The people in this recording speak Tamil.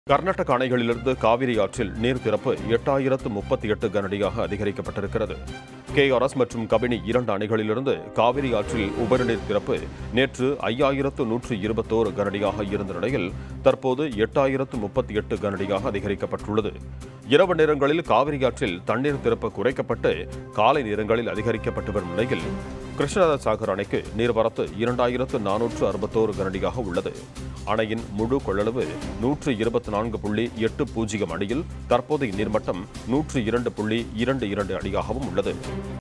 கர்நாடக அணைகளிலிருந்து காவிரி ஆற்றில் நீர் திறப்பு எட்டாயிரத்து முப்பத்தி எட்டு கனடியாக அதிகரிக்கப்பட்டிருக்கிறது கேஆர்எஸ் மற்றும் கபினி இரண்டு அணைகளிலிருந்து காவிரி ஆற்றில் உபரிநீர் திறப்பு நேற்று ஐயாயிரத்து நூற்று இருபத்தோரு கனடியாக இருந்த நிலையில் தற்போது எட்டாயிரத்து முப்பத்தி எட்டு கனடியாக அதிகரிக்கப்பட்டுள்ளது இரவு நேரங்களில் காவிரி ஆற்றில் தண்ணீர் திறப்பு குறைக்கப்பட்டு காலை நேரங்களில் அதிகரிக்கப்பட்டு வரும் நிலையில் கிருஷ்ணராஜ சாகர் அணைக்கு நீர்வரத்து இரண்டாயிரத்து நானூற்று அறுபத்தோரு கனடியாக உள்ளது அணையின் முழு கொள்ளளவு நூற்று இருபத்தி நான்கு புள்ளி எட்டு பூஜ்ஜியம் அடியில் தற்போதைய நீர்மட்டம் நூற்று இரண்டு புள்ளி இரண்டு இரண்டு அடியாகவும் உள்ளது